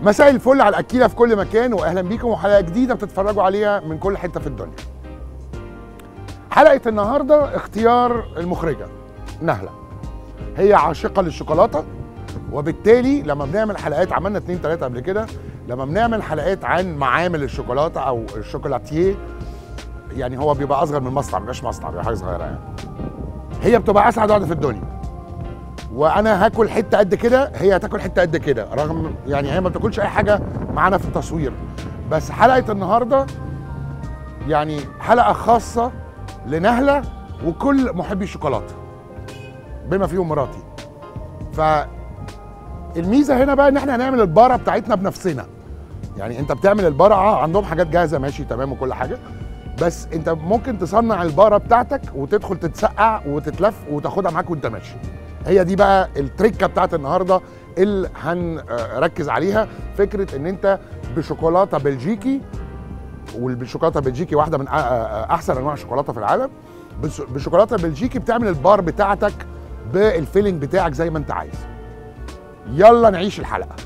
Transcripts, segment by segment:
مساء الفل على الاكيله في كل مكان واهلا بيكم وحلقه جديده بتتفرجوا عليها من كل حته في الدنيا. حلقه النهارده اختيار المخرجه نهله. هي عاشقه للشوكولاته وبالتالي لما بنعمل حلقات عملنا اتنين تلاته قبل كده لما بنعمل حلقات عن معامل الشوكولاته او الشوكولاتيه يعني هو بيبقى اصغر من مصنع مش مصنع بيبقى حاجه صغيره يعني. هي بتبقى اسعد واحده في الدنيا. وانا هاكل حته قد كده هي هتاكل حته قد كده رغم يعني هي ما بتاكلش اي حاجه معانا في التصوير بس حلقه النهارده يعني حلقه خاصه لنهله وكل محبي الشوكولاته بما فيهم مراتي ف الميزه هنا بقى ان احنا هنعمل الباره بتاعتنا بنفسنا يعني انت بتعمل الباره اه عندهم حاجات جاهزه ماشي تمام وكل حاجه بس انت ممكن تصنع الباره بتاعتك وتدخل تتسقع وتتلف وتاخدها معاك وانت ماشي هي دي بقى التركه بتاعت النهارده اللي هنركز عليها فكره ان انت بشوكولاته بلجيكي والشوكولاته البلجيكي واحده من احسن انواع الشوكولاته في العالم بس- بشوكولاته بلجيكي بتعمل البار بتاعتك بالفيلينج بتاعك زي ما انت عايز يلا نعيش الحلقه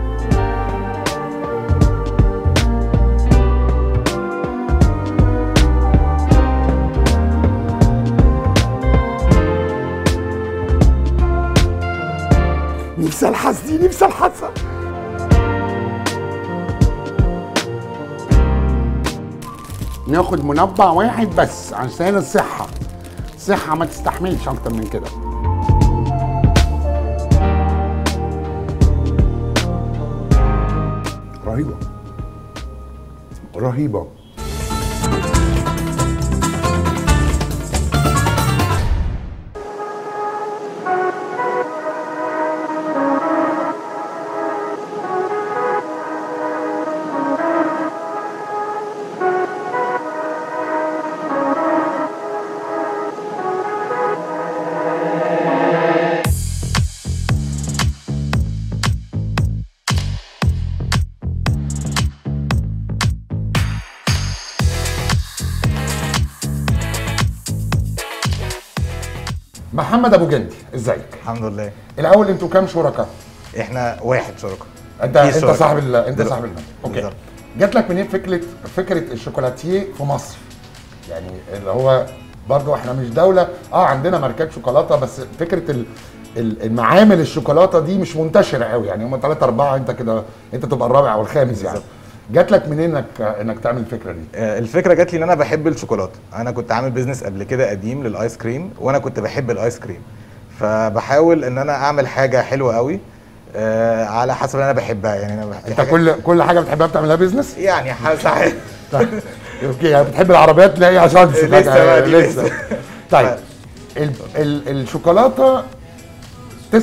نفسي الحس دي نفسي الحسها ناخد منبع واحد بس عشان الصحة الصحة ما تستحملش أكتر من كده رهيبة رهيبة محمد أبو جندي ازيك؟ الحمد لله الأول أنتوا كام شركاء؟ احنا واحد شركاء انت في انت شركاء. صاحب ال... انت بالظبط. صاحب المكان اوكي بالظبط. جات لك منين فكره فكره الشوكولاتيه في مصر يعني اللي هو برضو احنا مش دوله اه عندنا ماركات شوكولاته بس فكره ال... ال- المعامل الشوكولاته دي مش منتشره قوي يعني هم ثلاثة أربعة أنت كده أنت تبقى الرابع أو الخامس يعني بالظبط. جات لك منين إنك إنك تعمل الفكرة دي؟ آه، الفكره جات لي ان انا بحب الشوكولاته انا كنت عامل بيزنس قبل كده قديم للايس كريم وانا كنت بحب الايس كريم فبحاول ان انا اعمل حاجه حلوه قوي آه، على حسب اللي انا بحبها يعني انا بحب أنت كل كل حاجة بتحبها بتعملها بيزنس؟ يعني ح- ساعات اوكي يعني بتحب العربيات تلاقي عشان لسه بقى دي لسه لسه. طيب ال ال الشوكولاته 99%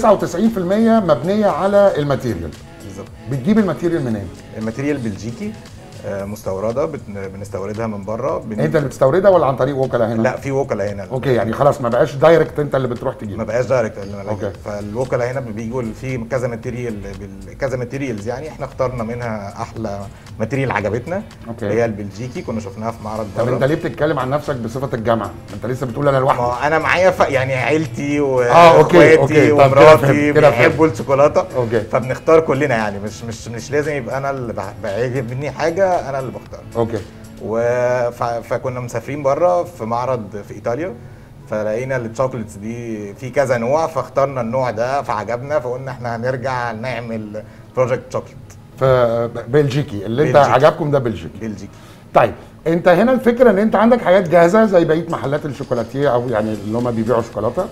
مبنيه على الماتيريال بالظبط بتجيب الماتيريال منين؟ الماتيريال بلجيكي آه، مستورده بت- بنستوردها من بره بن... انت اللي بتستوردها ولا عن طريق وكلاء هنا؟ لا في وكلاء هنا اوكي يعني خلاص ما بقاش دايركت انت اللي بتروح ما تجيب بقاش دايركت اللي انا أوكي. بجيب. فالوكلاء هنا بيجوا في كذا ماتيريال بال- كذا ماتيريالز يعني احنا اخترنا منها احلى ماتيريال عجبتنا أوكي. اللي هي البلجيكي كنا شفناها في معرض طب بره. انت ليه بتتكلم عن نفسك بصفه الجامعه؟ انت لسه بتقول انا ما لوحدي هو انا معايا ف... يعني عيلتي آه، أوكي، أوكي. واخواتي طب كده ومراتي فهمت، كده فهمت. بيحبوا الشوكولاته أوكي. فبنختار كلنا يعني مش مش مش لازم يبقى انا اللي بح- بيعجبني حاجه انا اللي بختار اوكي و... ف... فكنا مسافرين بره في معرض في ايطاليا فلقينا الشوكليتس دي في كذا نوع فاخترنا النوع ده فعجبنا فقلنا احنا هنرجع نعمل بروجكت شوكليت فبلجيكي اللي انت بلجيكي. عجبكم ده بلجيكي بلجيكي طيب انت هنا الفكره ان انت عندك حاجات جاهزه زي بقيه محلات الشوكولاتيه او يعني اللي هم بيبيعوا شوكولاته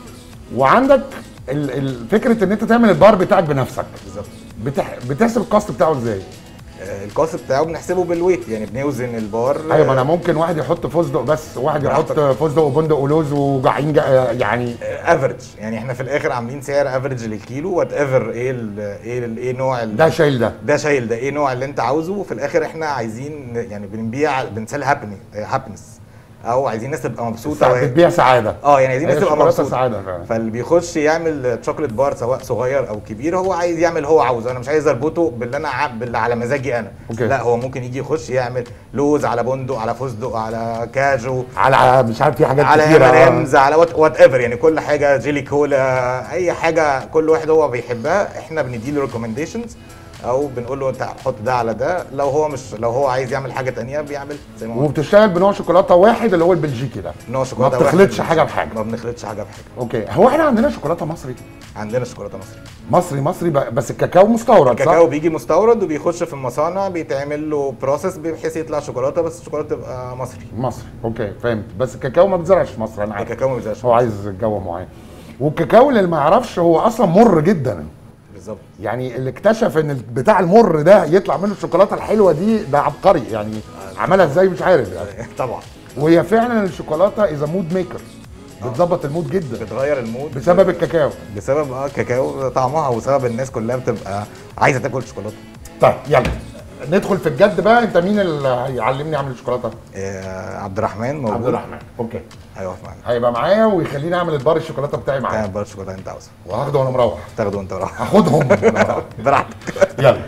وعندك ال- ال- فكره ان انت تعمل البار بتاعك بنفسك بالظبط بتح... بتحسب الكوست بتاعه ازاي؟ آه، الكوست بتاعه بنحسبه بالويت يعني بنوزن البار ايوه ما انا ممكن واحد يحط فستق بس وواحد يحط براحتك. فستق وبندق ولوز وجعين جا- يعني افريج يعني احنا في الاخر عاملين سعر افريج للكيلو وات ايفر ايه ال ايه ال ايه نوع ال ده شايل ده ده شايل ده ايه نوع اللي انت عاوزه وفي الاخر احنا عايزين يعني بنبيع بنسال هابنس او عايزين الناس تبقى مبسوطه وهي- بتبيع سعاده اه يعني عايزين هي الناس تبقى الشوكولاتة مبسوطه سعادة فعلا. فاللي بيخش يعمل شوكليت بار سواء صغير او كبير هو عايز يعمل هو عاوزه انا مش عايز اربطه باللي انا ع- باللي على مزاجي انا أوكي. لا هو ممكن يجي يخش يعمل لوز على بندق على فستق على كاجو على مش عارف في حاجات على كتيره آه. امريمز على وات ايفر يعني كل حاجه جيلي كولا اي حاجه كل واحد هو بيحبها احنا بنديله ريكومنديشنز او بنقول له انت حط ده على ده لو هو مش لو هو عايز يعمل حاجه تانية بيعمل زي ما هو وبتشتغل بنوع شوكولاته واحد اللي هو البلجيكي ده نوع شوكولاته ما واحد بتخلطش بس. حاجة بحاجة. ما بنخلطش حاجه بحاجه اوكي هو احنا عندنا شوكولاته مصري عندنا شوكولاته مصري مصري مصري ب- بس الكاكاو مستورد الكاكاو صح؟ بيجي مستورد وبيخش في المصانع بيتعمل له بروسيس بحيث يطلع شوكولاته بس الشوكولاته تبقى مصري مصري اوكي فهمت بس الكاكاو ما بيتزرعش في مصر انا عارف الكاكاو ما بيزهقش هو عايز جو معين والكاكاو اللي ما يعرفش هو اصلا مر جدا بالظبط يعني اللي اكتشف ان بتاع المر ده يطلع منه الشوكولاته الحلوه دي ده عبقري يعني عملها ازاي مش عارف يعني طبعا وهي فعلا الشوكولاته از مود ميكر بتظبط المود جدا بتغير المود بسبب الكاكاو بسبب اه الكاكاو طعمها وسبب الناس كلها بتبقى عايزه تاكل شوكولاته طيب يلا ندخل في الجد بقى انت مين اللي هيعلمني اعمل الشوكولاته آه عبد الرحمن موجود عبد الرحمن اوكي هيقف معانا هيبقى معايا ويخليني اعمل البار الشوكولاته بتاعي معايا تعمل بقى الشوكولاته اللي انت عاوزها وهاخده وانا مروح تاخده وانت رايح هاخدهم وأنا مروح. براحتك يلا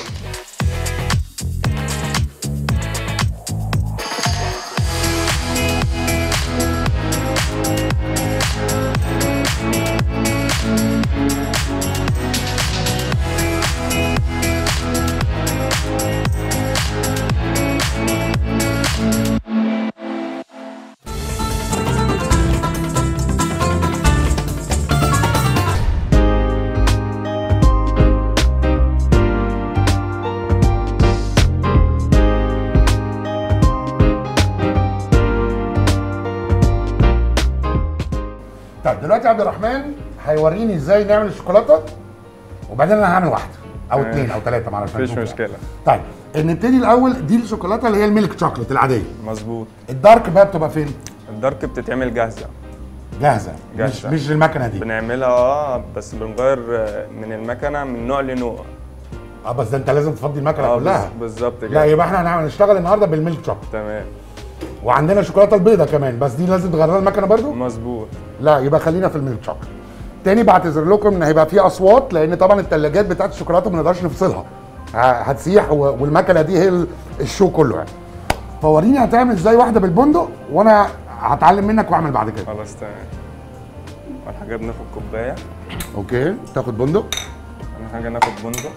طيب دلوقتي عبد الرحمن هيوريني ازاي نعمل الشوكولاته وبعدين انا هعمل واحده او تمام. اثنين او ثلاثه معرفش مفيش هنشوف مشكلة. يعني. طيب نبتدي الاول دي الشوكولاته اللي هي الميلك شوكليت العاديه مظبوط الدارك بقى بتبقى فين؟ الدارك بتتعمل جاهزه جاهزه, مش جاهزة. مش المكنه دي بنعملها اه بس بنغير آه، من المكنه من نوع لنوع اه بس ده انت لازم تفضي المكنه اه كلها بز- بالظبط لا كده يبقى احنا هنعمل نشتغل النهارده بالميلك شوكليت تمام وعندنا الشوكولاته البيضاء كمان بس دي لازم تغيرها المكنه برضو مظبوط لا يبقى خلينا في الميلك شوكليت تاني بعتذر لكم ان هيبقى في اصوات لان طبعا الثلاجات بتاعت الشوكولاته ما نقدرش نفصلها ه- هتسيح و- والمكنه دي هي ال- الشو كله يعني فوريني هتعمل ازاي واحده بالبندق وانا هتعلم منك واعمل بعد كده خلاص تمام اول حاجه بناخد كوبايه اوكي تاخد بندق اول حاجه ناخد بندق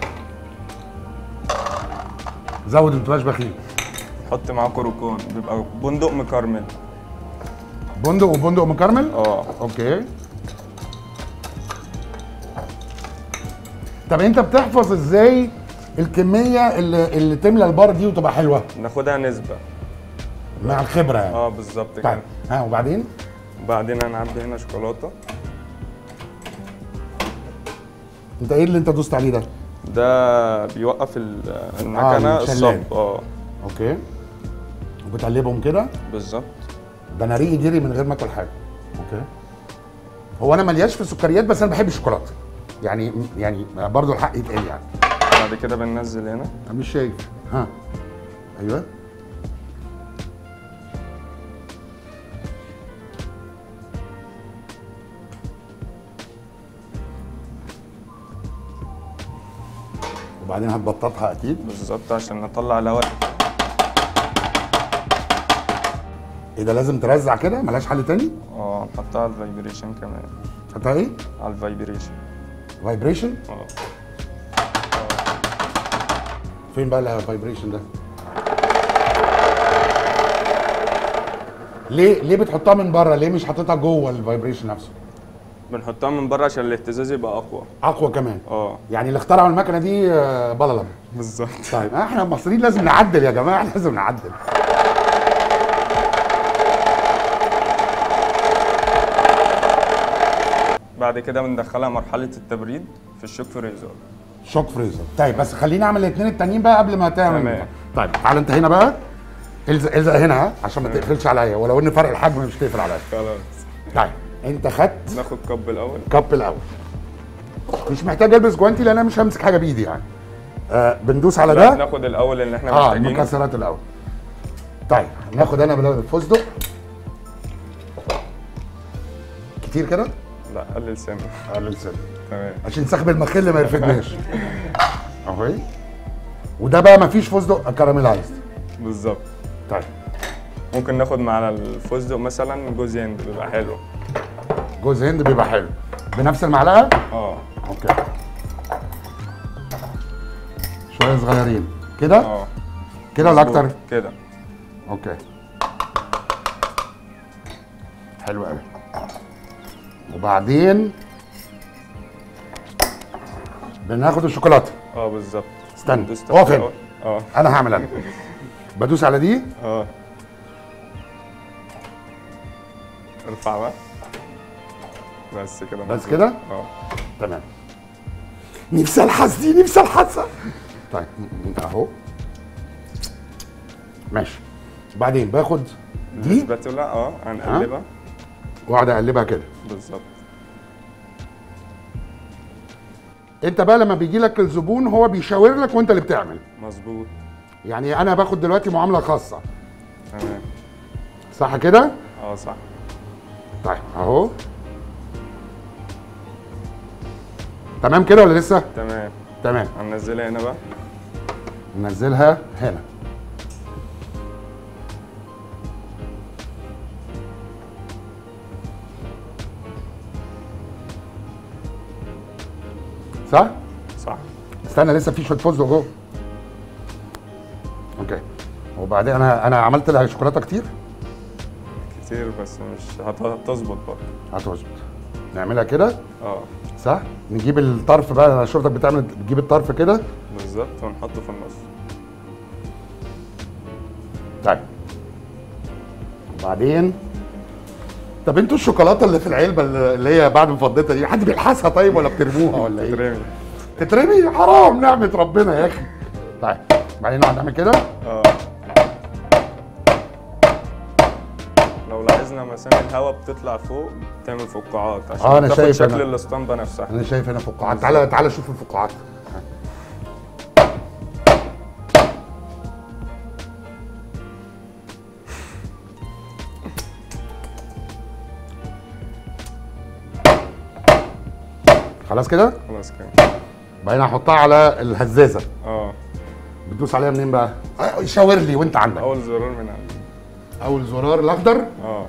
زود ما تبقاش بخيل نحط معاه كروكون بيبقى بندق مكرمل بندق وبندق مكرمل اه اوكي طب انت بتحفظ ازاي الكميه اللي, اللي تملى البار دي وتبقى حلوه ناخدها نسبه مع الخبره يعني اه بالظبط طيب كده ها وبعدين وبعدين هنعبي هنا شوكولاته انت ايه اللي انت دوست عليه ده ده بيوقف ال- المكنه الشلال. الصب اه اوكي وبتقلبهم كده بالظبط ده انا ريقي جري من غير ما اكل حاجه اوكي هو انا ملياش في السكريات بس انا بحب الشوكولاته يعني يعني برضو الحق يتقال يعني بعد كده بننزل هنا انا مش شايف ها ايوه وبعدين هتبططها اكيد بالظبط عشان نطلع الهواء ايه ده لازم ترزع كده ملهاش حل تاني اه نحطها على الفايبريشن كمان حطها ايه على الفايبريشن فايبريشن اه فين بقى الفايبريشن ده ليه ليه بتحطها من بره ليه مش حاططها جوه الفايبريشن نفسه بنحطها من بره عشان الاهتزاز يبقى اقوى اقوى كمان اه يعني اللي اخترعوا المكنه دي آه، بللم بالظبط طيب احنا المصريين لازم نعدل يا جماعه لازم نعدل بعد كده بندخلها مرحله التبريد في الشوك فريزر شوك فريزر طيب بس خليني اعمل الاثنين التانيين بقى قبل ما تعمل تمام. طيب تعال انت هنا بقى الزق الزق هنا ها، عشان ما تقفلش عليا ولو ان فرق الحجم مش تقفل عليا خلاص طيب انت خدت ناخد كب الاول كاب الاول مش محتاج البس جوانتي لان انا مش همسك حاجه بايدي يعني آه بندوس على لا ده ناخد الاول اللي احنا اه محتاجينه المكسرات الاول طيب ناخد انا بدل الفستق كتير كده لا قلل سنه قلل سنه تمام عشان سحب المخل ما يرفدناش اهو وده بقى ما فيش فستق كراميلايزد بالظبط طيب ممكن ناخد مع الفستق مثلا جوز هند بيبقى حلو جوز هند بيبقى حلو بنفس المعلقه اه اوكي شويه صغيرين كده اه كده ولا مظبوط. اكتر كده اوكي حلو قوي وبعدين بناخد الشوكولاته اه بالظبط استنى، دوس اقف تحت هنا. الأول. اه انا هعمل انا بدوس على دي اه ارفع بقى بس كده بس مظبوط. كده؟ اه تمام نفسي الحس دي نفسي الحسها طيب اهو ماشي بعدين باخد دي السباتولا اه هنقلبها واقعد اقلبها كده بالظبط انت بقى لما بيجي لك الزبون هو بيشاور لك وانت اللي بتعمل مظبوط يعني انا باخد دلوقتي معامله خاصه تمام صح كده اه صح طيب اهو تمام كده ولا لسه تمام تمام هننزلها هنا بقى ننزلها هنا صح صح استنى لسه في شويه فستق جوه اوكي وبعدين انا انا عملت لها شوكولاته كتير كتير بس مش هت- هتظبط برضه هتظبط نعملها كده اه صح نجيب الطرف بقى انا شفتك بتعمل بتجيب الطرف كده بالظبط ونحطه في النص طيب وبعدين طب انتوا الشوكولاته اللي في العلبه اللي هي بعد ما فضيتها دي حد بيلحسها طيب ولا بترموها ولا ايه؟ ترمي تترمي حرام نعمه ربنا يا اخي طيب بعدين نقعد نعمل كده اه لو لاحظنا مثلا الهواء بتطلع فوق تعمل فقاعات عشان آه، أنا تاخد شايف شكل أنا. الاسطمبه نفسها انا شايف هنا فقاعات تعالى تعالى شوف الفقاعات خلاص كده خلاص كده بعدين هحطها على الهزازه اه بتدوس عليها منين بقى آه، شاور لي وانت عندك اول زرار من عندي اول زرار الاخضر اه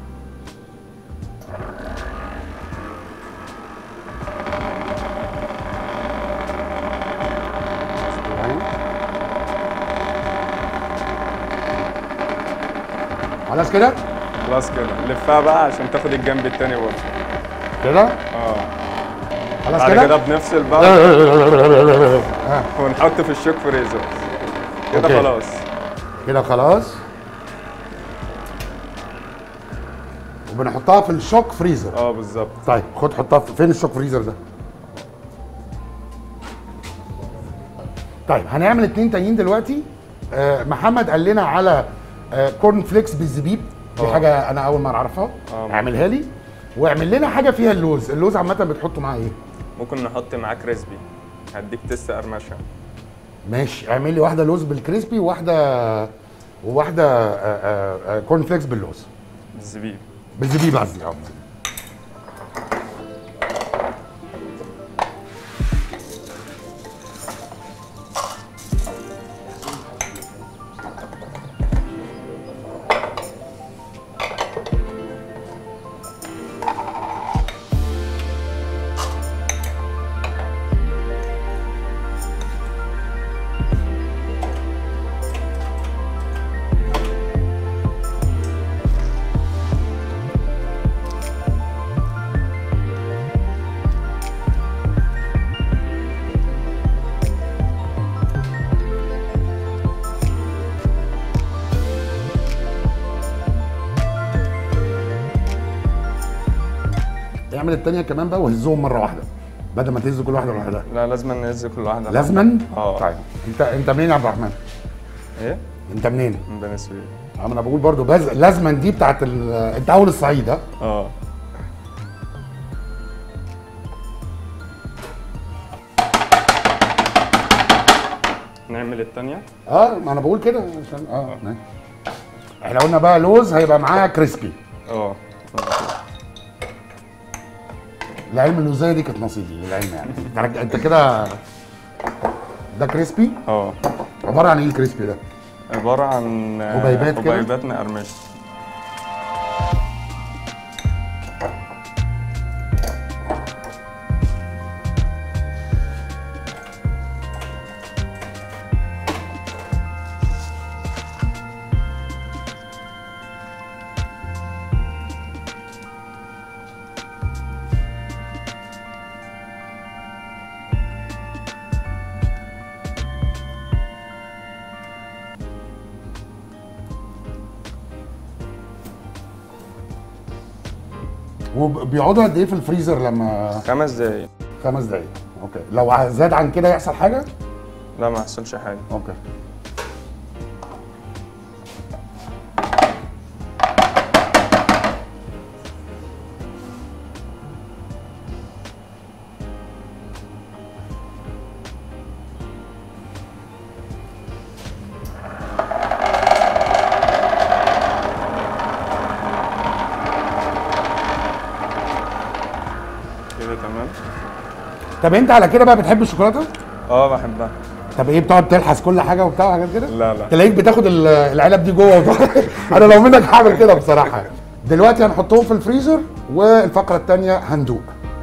خلاص كده خلاص كده لفها بقى عشان تاخد الجنب التاني برضه كده اه خلاص بعد كده كده بنفصل بقى آه، ونحط في الشوك فريزر كده أوكي. خلاص كده خلاص وبنحطها في الشوك فريزر اه بالظبط طيب خد حطها في- فين الشوك فريزر ده طيب هنعمل اتنين تانيين دلوقتي آه محمد قال لنا على آه كورن فليكس بالزبيب دي آه. حاجه انا اول مره اعرفها آه. اعملها لي واعمل لنا حاجه فيها اللوز اللوز عامه بتحطه معاه ايه ممكن نحط معاه كريسبي هديك تست قرمشه ماشي اعمل لي واحده لوز بالكريسبي وواحده وواحده آه آه آه كورن فليكس باللوز الزبيب بالزبيب قصدي اه اعمل التانية كمان بقى وهزهم مرة واحدة بدل ما تهز كل واحدة لوحدها لا لازم ننزل كل واحده لازما اه طيب انت انت منين يا عبد الرحمن؟ ايه انت منين؟ من بني سويف اه، ما انا بقول برضو بز... لازما دي بتاعت ال... انت اول الصعيد ها؟ اه نعمل التانية اه ما انا بقول كده عشان اه ماشي. احنا قلنا بقى لوز هيبقى معاه كريسبي اه العلم اللوزيه دي كانت نصيبي للعلم يعني انت رج- انت كده ده كريسبي اه عباره عن ايه الكريسبي ده؟ عبارة عن آه، حبيبات كده؟ حبيبات مقرمشة وبيقعدوا قد ايه في الفريزر لما خمس دقايق خمس دقايق اوكي لو زاد عن كده يحصل حاجه لا ما حصلش حاجه اوكي كده تمام طب انت على كده بقى بتحب الشوكولاته اه بحبها طب ايه بتقعد تلحس كل حاجه وبتاع وحاجات كده لا لا تلاقيك بتاخد ال- العلب دي جوه وتقعد- انا لو منك هعمل كده بصراحه دلوقتي هنحطهم في الفريزر والفقره الثانيه هندوق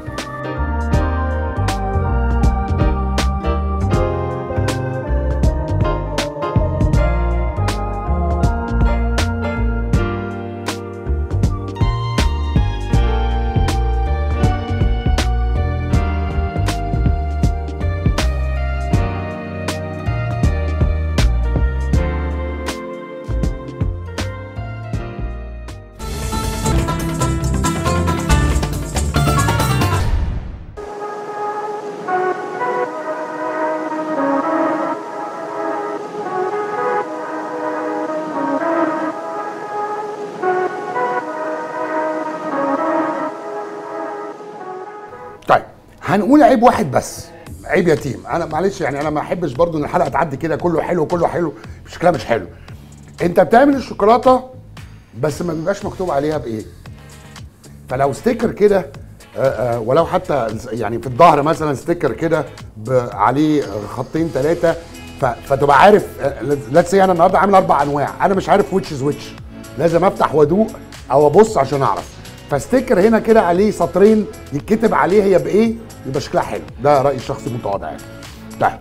طيب هنقول عيب واحد بس عيب يتيم انا معلش يعني انا ما احبش برضو ان الحلقه تعدي كده كله حلو كله حلو شكلها مش حلو انت بتعمل الشوكولاته بس ما بيبقاش مكتوب عليها بايه فلو ستيكر كده آه، آه، ولو حتى يعني في الظهر مثلا ستيكر كده ب- عليه خطين ثلاثه فتبقى عارف ليتس سي انا النهارده عامل اربع انواع انا مش عارف ويتش از ويتش لازم افتح وادوق او ابص عشان اعرف فستيكر هنا كده عليه سطرين يتكتب عليه هي بايه يبقى شكلها حلو ده رايي الشخصي المتواضع يعني طيب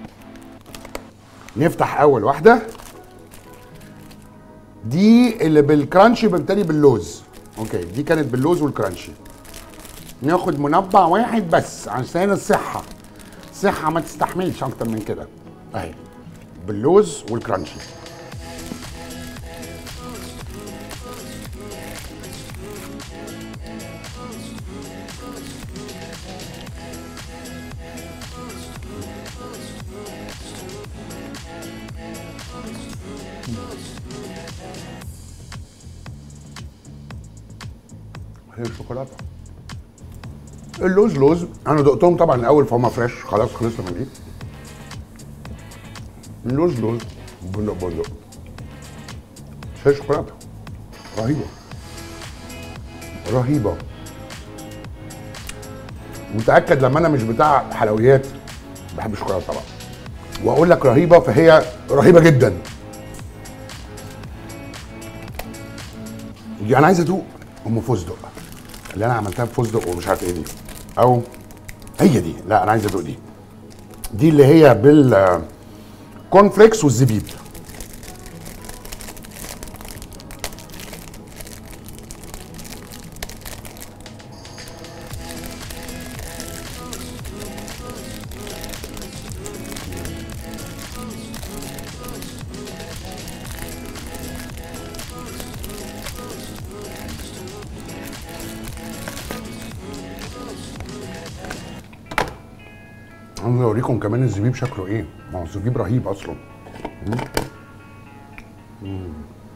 نفتح اول واحده دي اللي بالكرانشي بالتالي باللوز اوكي دي كانت باللوز والكرانشي ناخد منبع واحد بس عشان الصحه الصحه ما تستحملش اكتر من كده اهي باللوز والكرانشي هي الشوكولاته اللوز لوز انا دقتهم طبعا الاول فهم فريش خلاص خلصنا من دي اللوز لوز بندق بندق هي شوكولاته رهيبه رهيبه متاكد لما انا مش بتاع حلويات بحب الشوكولاته طبعا واقول لك رهيبه فهي رهيبه جدا دي انا عايز ادوق ام فستق اللي انا عملتها بفستق ومش عارف ايه دي او هي دي لا انا عايز ادوق دي دي اللي هي بال كورن فليكس والزبيب عايز اوريكم كمان الزبيب شكله ايه ما هو الزبيب رهيب اصلا مم. مم.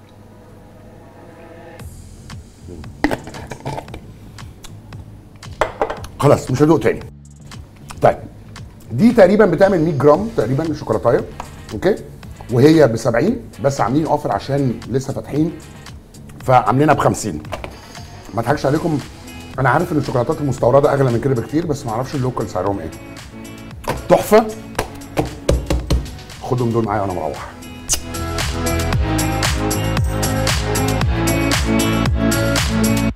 خلاص مش هدوق تاني طيب دي تقريبا بتعمل 100 جرام تقريبا شوكولاتايه اوكي وهي ب 70 بس عاملين اوفر عشان لسه فاتحين فعاملينها ب 50 ما اضحكش عليكم انا عارف ان الشوكولاتات المستورده اغلى من كده بكتير بس ما اعرفش اللوكال سعرهم ايه تحفه خدهم دول معايا وانا مروح